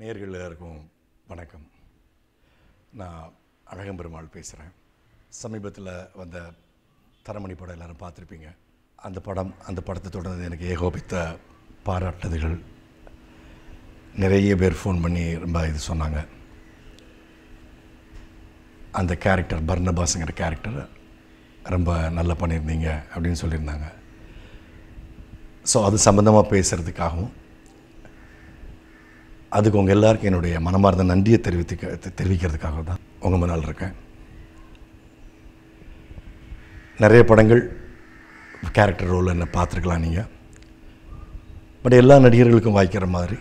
நேர்கள் எல்லாருக்கும் வணக்கம் நான் அழகம்பெருமாள் பேசுகிறேன் சமீபத்தில் வந்த தரமணி படம் எல்லாரும் பார்த்துருப்பீங்க அந்த படம் அந்த படத்தை தொடர்ந்து எனக்கு ஏகோபித்த பாராட்டுதல்கள் நிறைய பேர் ஃபோன் பண்ணி ரொம்ப இது சொன்னாங்க அந்த கேரக்டர் பர்னபாஸுங்கிற கேரக்டர் ரொம்ப நல்லா பண்ணியிருந்தீங்க அப்படின்னு சொல்லியிருந்தாங்க ஸோ அது சம்மந்தமாக பேசுகிறதுக்காகவும் அதுக்கு உங்கள் எல்லாருக்கும் என்னுடைய மனமார்ந்த நன்றியை தெரிவித்துக்க தெரிவிக்கிறதுக்காக தான் உங்கள் முன்னால் இருக்கேன் நிறைய படங்கள் கேரக்டர் ரோல் என்ன பார்த்துருக்கலாம் நீங்கள் பட் எல்லா நடிகர்களுக்கும் வாய்க்கிற மாதிரி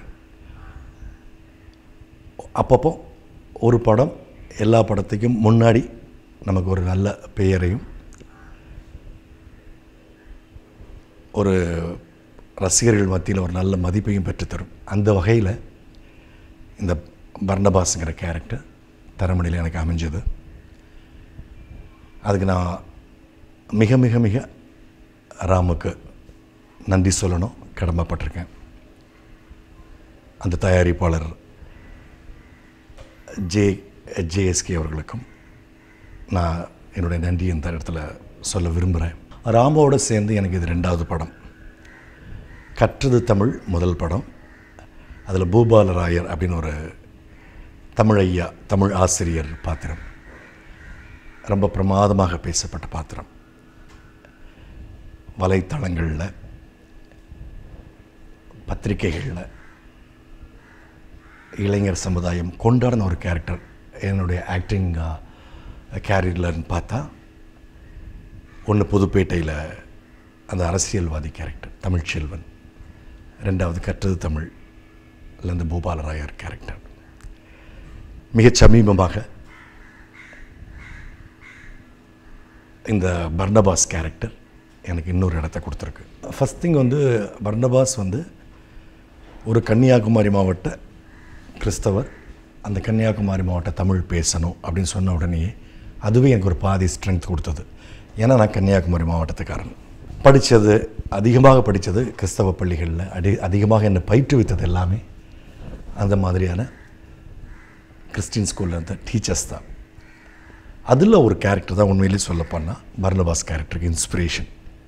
அப்பப்போ ஒரு படம் எல்லா படத்துக்கும் முன்னாடி நமக்கு ஒரு நல்ல பெயரையும் ஒரு ரசிகர்கள் மத்தியில் ஒரு நல்ல மதிப்பையும் பெற்றுத்தரும் அந்த வகையில் இந்த பர்ணபாஸுங்கிற கேரக்டர் தரமணியில் எனக்கு அமைஞ்சது அதுக்கு நான் மிக மிக மிக ராமுக்கு நன்றி சொல்லணும் கடமைப்பட்டிருக்கேன் அந்த தயாரிப்பாளர் ஜே ஜேஎஸ்கே அவர்களுக்கும் நான் என்னுடைய நன்றி இந்த இடத்துல சொல்ல விரும்புகிறேன் ராமோட சேர்ந்து எனக்கு இது ரெண்டாவது படம் கற்றது தமிழ் முதல் படம் அதில் பூபாலராயர் அப்படின்னு ஒரு தமிழ் ஐயா தமிழ் ஆசிரியர் பாத்திரம் ரொம்ப பிரமாதமாக பேசப்பட்ட பாத்திரம் வலைத்தளங்களில் பத்திரிகைகளில் இளைஞர் சமுதாயம் கொண்டாடின ஒரு கேரக்டர் என்னுடைய ஆக்டிங் கேரியர்லன்னு பார்த்தா ஒன்று புதுப்பேட்டையில் அந்த அரசியல்வாதி கேரக்டர் தமிழ்ச்செல்வன் ரெண்டாவது கற்றது தமிழ் இந்த பூபாலராயர் கேரக்டர் மிகச் சமீபமாக இந்த பர்னபாஸ் கேரக்டர் எனக்கு இன்னொரு இடத்த கொடுத்துருக்கு ஃபஸ்ட் திங் வந்து பர்னபாஸ் வந்து ஒரு கன்னியாகுமரி மாவட்ட கிறிஸ்தவர் அந்த கன்னியாகுமரி மாவட்ட தமிழ் பேசணும் அப்படின்னு சொன்ன உடனே அதுவே எனக்கு ஒரு பாதி ஸ்ட்ரென்த் கொடுத்தது ஏன்னா நான் கன்னியாகுமரி மாவட்டத்துக்காரன் படித்தது அதிகமாக படித்தது கிறிஸ்தவ பள்ளிகளில் அடி அதிகமாக என்னை பயிற்றுவித்தது எல்லாமே அந்த மாதிரியான கிறிஸ்டின் ஸ்கூலில் இருந்த டீச்சர்ஸ் தான் அதில் ஒரு கேரக்டர் தான் உண்மையிலேயே சொல்லப்போனால் பர்னபாஸ் கேரக்டருக்கு இன்ஸ்பிரேஷன்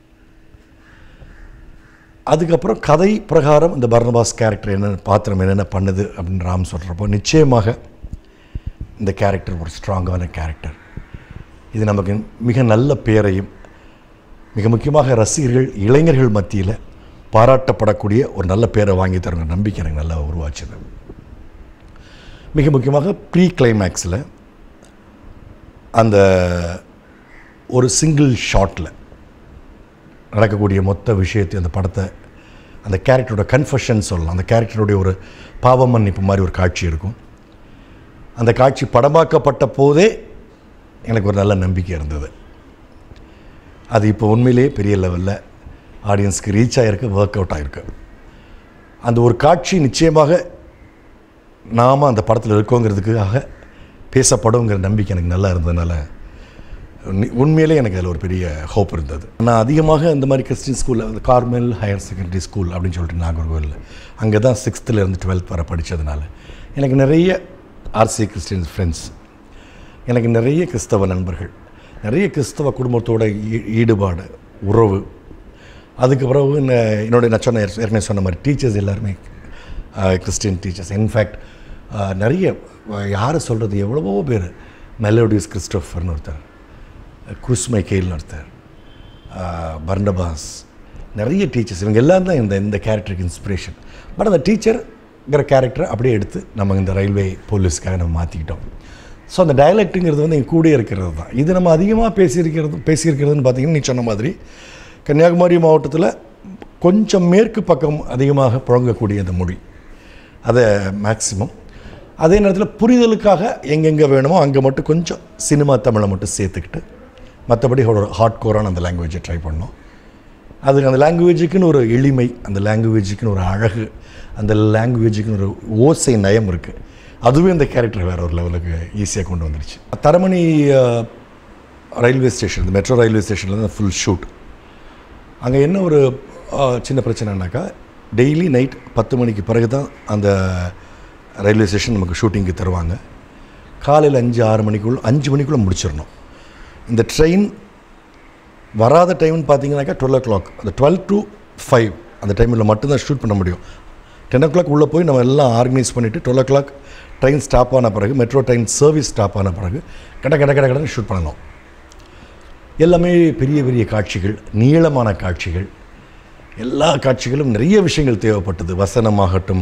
அதுக்கப்புறம் கதை பிரகாரம் இந்த பர்னபாஸ் கேரக்டர் என்னென்ன பாத்திரம் என்னென்ன பண்ணுது அப்படின்னு ராம் சொல்கிறப்போ நிச்சயமாக இந்த கேரக்டர் ஒரு ஸ்ட்ராங்கான கேரக்டர் இது நமக்கு மிக நல்ல பேரையும் மிக முக்கியமாக ரசிகர்கள் இளைஞர்கள் மத்தியில் பாராட்டப்படக்கூடிய ஒரு நல்ல பேரை வாங்கி தருங்க நம்பிக்கை எனக்கு நல்லா உருவாச்சுது மிக முக்கியமாக ப்ரீ கிளைமேக்ஸில் அந்த ஒரு சிங்கிள் ஷாட்டில் நடக்கக்கூடிய மொத்த விஷயத்தை அந்த படத்தை அந்த கேரக்டரோட கன்ஃபஷன் சொல்லலாம் அந்த கேரக்டருடைய ஒரு பாவ மன்னிப்பு மாதிரி ஒரு காட்சி இருக்கும் அந்த காட்சி படமாக்கப்பட்ட போதே எனக்கு ஒரு நல்ல நம்பிக்கை இருந்தது அது இப்போ உண்மையிலேயே பெரிய லெவலில் ஆடியன்ஸ்க்கு ரீச் ஆகிருக்கு ஒர்க் அவுட் ஆகிருக்கு அந்த ஒரு காட்சி நிச்சயமாக நாம் அந்த படத்தில் இருக்கோங்கிறதுக்காக பேசப்படுங்கிற நம்பிக்கை எனக்கு நல்லா இருந்ததுனால உண்மை- உண்மையிலே எனக்கு அதில் ஒரு பெரிய ஹோப் இருந்தது நான் அதிகமாக இந்த மாதிரி கிறிஸ்டின் ஸ்கூலில் அந்த கார்மெல் ஹையர் செகண்டரி ஸ்கூல் அப்படின்னு சொல்லிட்டு நாகர்கோவிலில் அங்கே தான் சிக்ஸ்த்துலேருந்து டுவெல்த் வரை படித்ததுனால எனக்கு நிறைய ஆர்சி கிறிஸ்டின் ஃப்ரெண்ட்ஸ் எனக்கு நிறைய கிறிஸ்தவ நண்பர்கள் நிறைய கிறிஸ்தவ குடும்பத்தோட ஈ- ஈடுபாடு உறவு அதுக்கு பிறகு என்ன- என்னுடைய நான் சொன்ன ஏற்கனவே சொன்ன மாதிரி டீச்சர்ஸ் எல்லாருமே கிறிஸ்டின் டீச்சர்ஸ் இன்ஃபேக்ட் நிறைய யாரை சொல்கிறது எவ்வளவோ பேர் மெலோடியஸ் கிறிஸ்டோஃபர்னு ஒருத்தர் குருஸ் மைக்கேல்னு ஒருத்தர் பர்னபாஸ் நிறைய டீச்சர்ஸ் இவங்க எல்லாம் தான் இந்த இந்த கேரக்டருக்கு இன்ஸ்பிரேஷன் பட் அந்த டீச்சர்ங்கிற கேரக்டரை அப்படியே எடுத்து நம்ம இந்த ரயில்வே போலீஸ்க்காக நம்ம மாற்றிக்கிட்டோம் ஸோ அந்த டயலெக்ட்டுங்கிறது வந்து எங்கள் கூட இருக்கிறது தான் இது நம்ம அதிகமாக பேசியிருக்கிறது பேசியிருக்கிறதுன்னு பார்த்தீங்கன்னா நீ சொன்ன மாதிரி கன்னியாகுமரி மாவட்டத்தில் கொஞ்சம் மேற்கு பக்கம் அதிகமாக புழங்கக்கூடிய அந்த மொழி அதை மேக்ஸிமம் அதே நேரத்தில் புரிதலுக்காக எங்கெங்கே வேணுமோ அங்கே மட்டும் கொஞ்சம் சினிமா தமிழை மட்டும் சேர்த்துக்கிட்டு மற்றபடி ஒரு ஹார்ட் கோரான அந்த லாங்குவேஜை ட்ரை பண்ணோம் அதுக்கு அந்த லாங்குவேஜுக்குன்னு ஒரு எளிமை அந்த லாங்குவேஜுக்குன்னு ஒரு அழகு அந்த லாங்குவேஜுக்குன்னு ஒரு ஓசை நயம் இருக்குது அதுவே அந்த கேரக்டர் வேறு ஒரு லெவலுக்கு ஈஸியாக கொண்டு வந்துருச்சு தரமணி அஹ், ரயில்வே ஸ்டேஷன் இந்த மெட்ரோ ரயில்வே ஸ்டேஷனில் தான் ஃபுல் ஷூட் அங்கே என்ன ஒரு அஹ், சின்ன பிரச்சனைனாக்கா டெய்லி நைட் பத்து மணிக்கு பிறகு தான் அந்த ரயில்வே ஸ்டேஷன் நமக்கு ஷூட்டிங்க்கு தருவாங்க காலையில் அஞ்சு ஆறு மணிக்குள்ள அஞ்சு மணிக்குள்ளே முடிச்சிடணும் இந்த ட்ரெயின் வராத டைம்னு பார்த்தீங்கன்னாக்கா டுவெல் ஓ கிளாக் அந்த டுவெல் டு ஃபைவ் அந்த டைமில் மட்டும்தான் ஷூட் பண்ண முடியும் டென் ஓ கிளாக் உள்ளே போய் நம்ம எல்லாம் ஆர்கனைஸ் பண்ணிவிட்டு twelve o'clock train stop ஆன பிறகு மெட்ரோ ட்ரெயின் சர்வீஸ் ஸ்டாப் ஆன பிறகு கட கட கட கடன்னு ஷூட் பண்ணணும் எல்லாமே பெரிய பெரிய காட்சிகள் நீளமான காட்சிகள் எல்லா காட்சிகளும் நிறைய விஷயங்கள் தேவைப்பட்டது வசனமாகட்டும்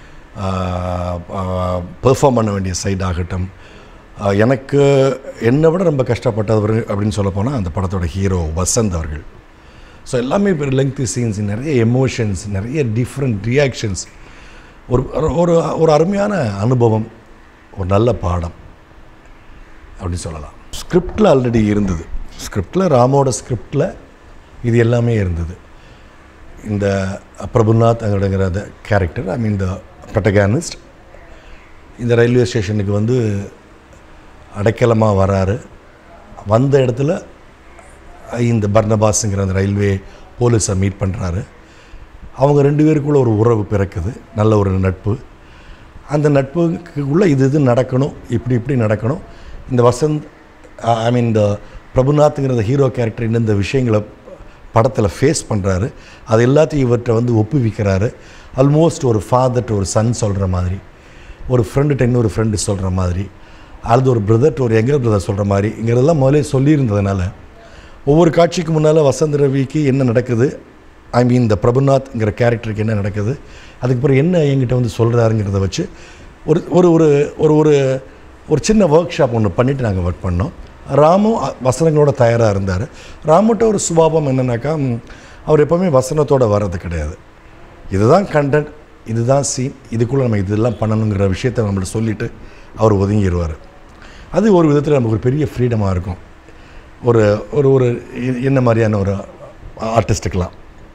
பெர்ஃபார்ம் பண்ண வேண்டிய சைட் ஆகட்டும் ஆஹ், எனக்கு என்னை விட ரொம்ப கஷ்டப்பட்டவர் அப்படின்னு சொல்ல போனால் அந்த படத்தோட ஹீரோ வசந்த் அவர்கள் ஸோ எல்லாமே இப்போ லெங்க்தி சீன்ஸ் நிறைய எமோஷன்ஸ் நிறைய டிஃப்ரெண்ட் ரியாக்ஷன்ஸ் ஒரு ஒரு ஒரு அருமையான அனுபவம் ஒரு நல்ல பாடம் அப்படின்னு சொல்லலாம் ஸ்கிரிப்டில் ஆல்ரெடி இருந்தது ஸ்கிரிப்டில் ராமோட ஸ்கிரிப்டில் இது எல்லாமே இருந்தது இந்த பிரபுநாத் அங்கடங்கிற அந்த character I mean the protagonist இந்த ரயில்வே ஸ்டேஷனுக்கு வந்து அடைக்கலமாக வராரு வந்த இடத்துல இந்த பர்னபாஸுங்கிற அந்த ரயில்வே போலீஸை மீட் பண்ணுறாரு அவங்க ரெண்டு பேருக்குள்ள ஒரு உறவு பிறக்குது நல்ல ஒரு நட்பு அந்த நட்புக்குள்ளே இது இது நடக்கணும் இப்படி இப்படி நடக்கணும் இந்த வசந்த் ஐ மீன் இந்த பிரபுநாத்ங்கிற அந்த ஹீரோ கேரக்டர் இந்த விஷயங்களை படத்தில் ஃபேஸ் பண்ணுறாரு அது எல்லாத்தையும் இவர்கிட்ட வந்து ஒப்புவிக்கிறாரு ஆல்மோஸ்ட் ஒரு ஃபாதர் ஒரு சன் சொல்கிற மாதிரி ஒரு ஃப்ரெண்டுகிட்ட இன்னொரு ஃப்ரெண்டு சொல்கிற மாதிரி அல்லது ஒரு பிரதர் ஒரு எங்கர் பிரதர் சொல்கிற மாதிரி இங்கிறதெல்லாம் முதலே சொல்லியிருந்ததுனால ஒவ்வொரு காட்சிக்கு முன்னால் வசந்த் ரவிக்கு என்ன நடக்குது ஐ மீன் இந்த பிரபுநாத்ங்கிற கேரக்டருக்கு என்ன நடக்குது அதுக்கு பிறகு என்ன என்கிட்ட வந்து சொல்கிறாருங்கிறத வச்சு ஒரு ஒரு ஒரு ஒரு ஒரு ஒரு சின்ன ஒர்க் ஷாப் ஒன்று பண்ணிவிட்டு நாங்கள் ஒர்க் பண்ணோம் ராமும் அ- வசனங்களோட தயாராக இருந்தார் ராமுட்ட ஒரு சுபாவம் என்னன்னாக்கா ம், அவர் எப்போவுமே வசனத்தோட வர்றது கிடையாது இதுதான் கண்டென்ட் இதுதான் சீன் இதுக்குள்ளே நம்ம இதெல்லாம் பண்ணணுங்கிற விஷயத்தை நம்மள்ட்ட சொல்லிவிட்டு அவர் ஒதுங்கிடுவார் அது ஒரு விதத்தில் நமக்கு ஒரு பெரிய ஃப்ரீடமாக இருக்கும் ஒரு ஒரு ஒரு எ- என்ன மாதிரியான ஒரு ஆர்டிஸ்ட்டுக்கெலாம்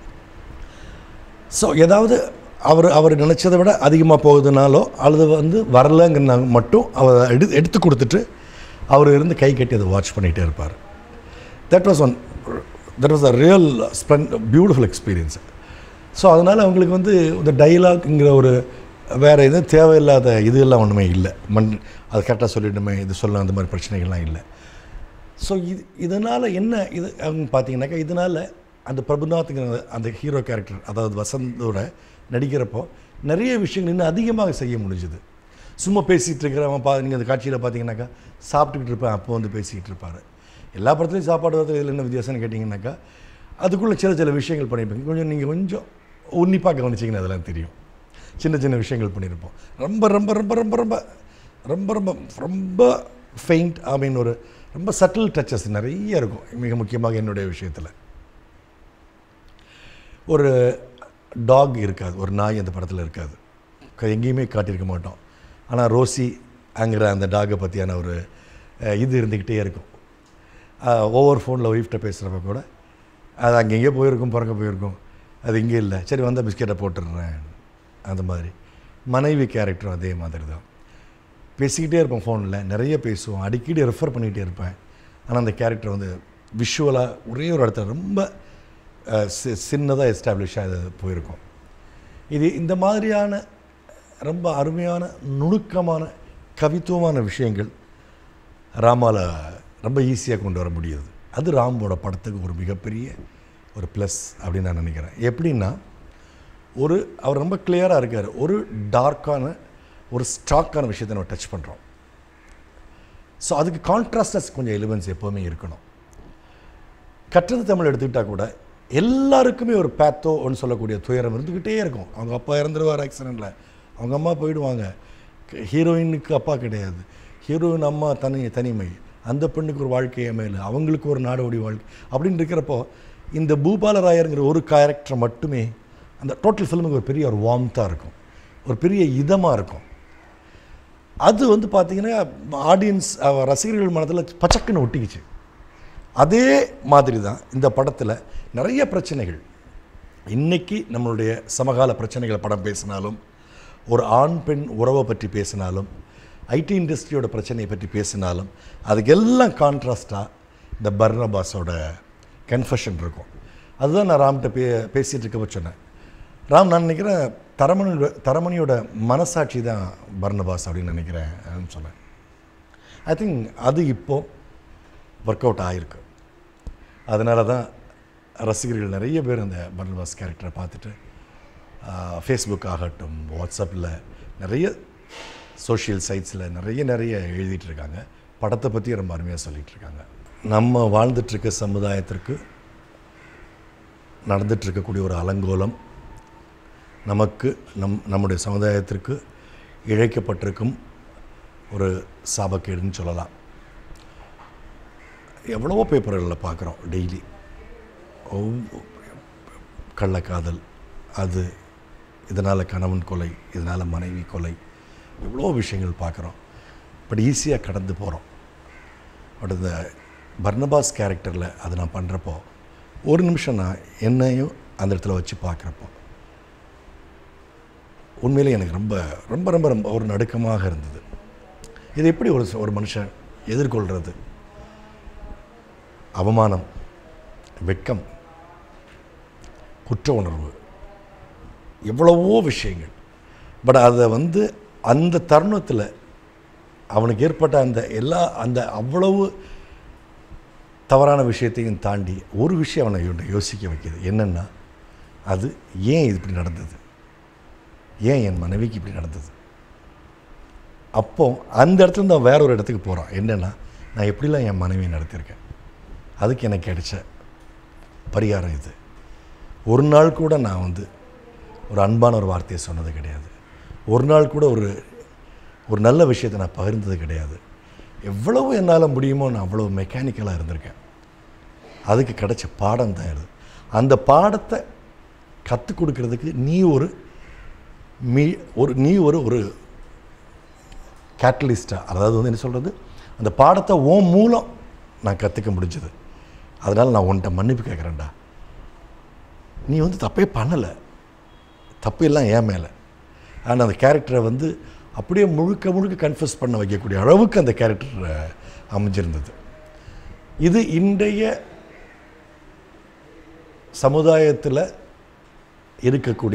ஸோ ஏதாவது அவர் அவர் நினச்சதை விட அதிகமாக போகுதுனாலோ அல்லது வந்து வரலங்கிறனா மட்டும் அவர் எடு எடுத்து கொடுத்துட்டு அவர் இருந்து கை கட்டி அதை வாட்ச் பண்ணிகிட்டே இருப்பார் that was one that was a real spend beautiful experience so அதனால் அவங்களுக்கு வந்து இந்த டைலாக்ங்கிற ஒரு வேறு எதுவும் தேவையில்லாத இது எல்லாம் ஒன்றுமே இல்லை மண் அது கரெக்டாக சொல்லிடணுமே இது சொல்லலாம் அந்த மாதிரி பிரச்சனைகள்லாம் இல்லை ஸோ இது இதனால் என்ன இது அவங்க பார்த்தீங்கன்னாக்கா இதனால் அந்த பிரபுநாத்ங்கிற அந்த- அந்த ஹீரோ கேரக்டர் அதாவது வசந்தோட நடிக்கிறப்போ நிறைய விஷயங்கள் இன்னும் அதிகமாக செய்ய முடிஞ்சுது சும்மா பேசிகிட்டு இருக்கிறவன் பா நீங்கள் அந்த காட்சியில் பார்த்தீங்கன்னாக்கா சாப்பிட்டுக்கிட்டு இருப்பேன் அப்போ வந்து பேசிக்கிட்டு இருப்பார் எல்லா படத்துலையும் சாப்பாடு வரது இதில் என்ன வித்தியாசம்னு கேட்டிங்கன்னாக்கா அதுக்குள்ளே சில சில விஷயங்கள் பண்ணியிருப்பீங்க கொஞ்சம் நீங்கள் கொஞ்சம் உன்னிப்பாக கவனிச்சிங்கன்னா அதெல்லாம் தெரியும் சின்ன சின்ன விஷயங்கள் பண்ணியிருப்போம் ரொம்ப ரொம்ப ரொம்ப ரொம்ப ரொம்ப ரொம்ப ரொம்ப ரொம்ப ஃபெயிண்ட் ஐ மீன் ஒரு ரொம்ப சட்டில் டச்சஸ் நிறைய இருக்கும் மிக முக்கியமாக என்னுடைய விஷயத்தில் ஒரு டாக் இருக்காது ஒரு நாய் அந்த படத்தில் இருக்காது க- எங்கேயுமே காட்டியிருக்க மாட்டோம் ஆனால் ரோசி அங்கிற அந்த டாகை பற்றியான ஒரு அஹ், இது இருந்துக்கிட்டே இருக்கும் அஹ், ஒவ்வொரு ஃபோனில் ஒய்ஃப்ட்ட பேசுகிறப்ப கூட அது அங்கே எங்கேயோ போயிருக்கும் பிறக்க போயிருக்கும் அது இங்கே இல்லை சரி வந்தால் பிஸ்கெட்டை போட்டுடுறேன் அந்த மாதிரி மனைவி கேரக்டரும் அதே மாதிரி தான் பேசிக்கிட்டே இருப்பேன் ஃபோனில் நிறைய பேசுவோம் அடிக்கடி ரெஃபர் பண்ணிகிட்டே இருப்பேன் ஆனால் அந்த கேரக்டர் வந்து விஷுவலாக ஒரே ஒரு இடத்துல ரொம்ப சின்னதாக எஸ்டாப்ளிஷ் ஆகி போயிருக்கும் இது இந்த மாதிரியான ரொம்ப அருமையான நுணுக்கமான கவித்துவமான விஷயங்கள் ராமால ரொம்ப ஈஸியாக கொண்டு வர முடியுது அது ராமோட படத்துக்கு ஒரு மிகப்பெரிய ஒரு ப்ளஸ் அப்படின்னு நான் நினைக்கிறேன் எப்படின்னா ஒரு அவர் ரொம்ப கிளியராக இருக்கார் ஒரு டார்க்கான ஒரு ஸ்டாக்கான விஷயத்தை நம்ம டச் பண்ணுறோம் ஸோ அதுக்கு கான்ட்ராஸ்டஸ் கொஞ்சம் எலிமெண்ட்ஸ் எப்போவுமே இருக்கணும் கற்றது தமிழ் எடுத்துக்கிட்டால் கூட எல்லாருக்குமே ஒரு பேத்தோ ஒன்று சொல்லக்கூடிய துயரம் இருந்துக்கிட்டே இருக்கும் அவங்க அப்பா இறந்துருவார் ஆக்சிடெண்ட்டில் அவங்க அம்மா போயிடுவாங்க ஹீரோயினுக்கு அப்பா கிடையாது ஹீரோயின் அம்மா தனி தனிமை அந்த பெண்ணுக்கு ஒரு வாழ்க்கை அமையல அவங்களுக்கு ஒரு நாடோடி வாழ்க்கை அப்படின்னு இருக்கிறப்போ இந்த பூபாலராயருங்கிற ஒரு கேரக்டர் மட்டுமே அந்த டோட்டல் ஃபிலிமுக்கு ஒரு பெரிய ஒரு வார்ம்த்தாக இருக்கும் ஒரு பெரிய இதமாக இருக்கும் அது வந்து பார்த்தீங்கன்னா ஆடியன்ஸ் ரசிகர்கள் மனதில் பச்சக்குன்னு ஒட்டிக்கிச்சு அதே மாதிரி தான் இந்த படத்தில் நிறைய பிரச்சனைகள் இன்னைக்கு நம்மளுடைய சமகால பிரச்சனைகளை படம் பேசினாலும் ஒரு ஆண் பெண் உறவை பற்றி பேசினாலும் ஐடி இண்டஸ்ட்ரியோட பிரச்சனையை பற்றி பேசினாலும் அதுக்கெல்லாம் கான்ட்ராஸ்டாக இந்த பர்னபாஸோட கன்ஃபஷன் இருக்கும் அதுதான் நான் ராம்கிட்ட பே பேசிகிட்டு இருக்கப்போ சொன்னேன் ராம் நான் நினைக்கிறேன் தரமணியோட தரமணியோட மனசாட்சி தான் பர்னபாஸ் அப்படின்னு நினைக்கிறேன் சொன்னேன் ஐ திங்க் அது இப்போது ஒர்க் அவுட் ஆகிருக்கு அதனால தான் ரசிகர்கள் நிறைய பேர் அந்த பர்னபாஸ் கேரக்டரை பார்த்துட்டு ஃபேஸ்புக் ஆகட்டும் வாட்ஸ்அப்பில் நிறைய சோஷியல் சைட்ஸில் நிறைய நிறைய எழுதிட்டு இருக்காங்க படத்தை பற்றி ரொம்ப அருமையாக சொல்லிகிட்டு இருக்காங்க நம்ம வாழ்ந்துட்டுருக்க சமுதாயத்திற்கு நடந்துட்டு இருக்கக்கூடிய ஒரு அலங்கோலம் நமக்கு நம் நம்முடைய சமுதாயத்திற்கு இழைக்கப்பட்டிருக்கும் ஒரு சாபக்கேடுன்னு சொல்லலாம் எவ்வளவோ பேப்பர்களில் பார்க்குறோம் டெய்லி கள்ளக்காதல் அது இதனால் கணவன் கொலை இதனால் மனைவி கொலை எவ்வளோ விஷயங்கள் பார்க்குறோம் பட் ஈஸியாக கடந்து போகிறோம் பட் இந்த பர்னபாஸ் கேரக்டரில் அதை நான் பண்ணுறப்போ ஒரு நிமிஷம் நான் என்னையும் அந்த இடத்துல வச்சு பார்க்குறப்போ உண்மையிலே எனக்கு ரொம்ப ரொம்ப ரொம்ப ரொம்ப ஒரு நடுக்கமாக இருந்தது இது எப்படி ஒரு ஒரு மனுஷன் எதிர்கொள்கிறது அவமானம் வெட்கம் குற்ற உணர்வு எவ்வளவோ விஷயங்கள் பட் அதை வந்து அந்த தருணத்தில் அவனுக்கு ஏற்பட்ட அந்த எல்லா அந்த அவ்வளவு தவறான விஷயத்தையும் தாண்டி ஒரு விஷயம் அவனை யோ- யோசிக்க வைக்கிது என்னென்னா அது ஏன் இது இப்படி நடந்தது ஏன் என் மனைவிக்கு இப்படி நடந்தது அப்போ அந்த இடத்துல இருந்து அவன் வேற ஒரு இடத்துக்கு போகிறான் என்னென்னா நான் எப்படிலாம் என் மனைவியை நடத்தியிருக்கேன் அதுக்கு எனக்கு கிடைச்ச பரிகாரம் இது ஒரு நாள் கூட நான் வந்து ஒரு அன்பான ஒரு வார்த்தையை சொன்னது கிடையாது ஒரு நாள் கூட ஒரு ஒரு நல்ல விஷயத்தை நான் பகிர்ந்தது கிடையாது எவ்வளவு என்னால் முடியுமோ நான் அவ்வளோ மெக்கானிக்கலாக இருந்திருக்கேன் அதுக்கு கிடைச்ச பாடம் தான் இது அந்த பாடத்தை கற்றுக் கொடுக்கறதுக்கு நீ ஒரு மீ ஒரு நீ ஒரு ஒரு கேட்டலிஸ்டாக அதாவது வந்து என்ன சொல்கிறது அந்த பாடத்தை ஓன் மூலம் நான் கற்றுக்க முடிஞ்சது அதனால் நான் உன்கிட்ட மன்னிப்பு கேட்குறேன்டா நீ வந்து தப்பே பண்ணலை தப்பு எல்லாம் ஏன் மேலே ஆனால் அந்த கேரக்டரை வந்து அப்படியே முழுக்க முழுக்க கன்ஃபியூஸ் பண்ண வைக்கக்கூடிய அளவுக்கு அந்த கேரக்டர் அமைஞ்சிருந்தது இது இன்றைய சமுதாயத்தில் இருக்கக்கூடிய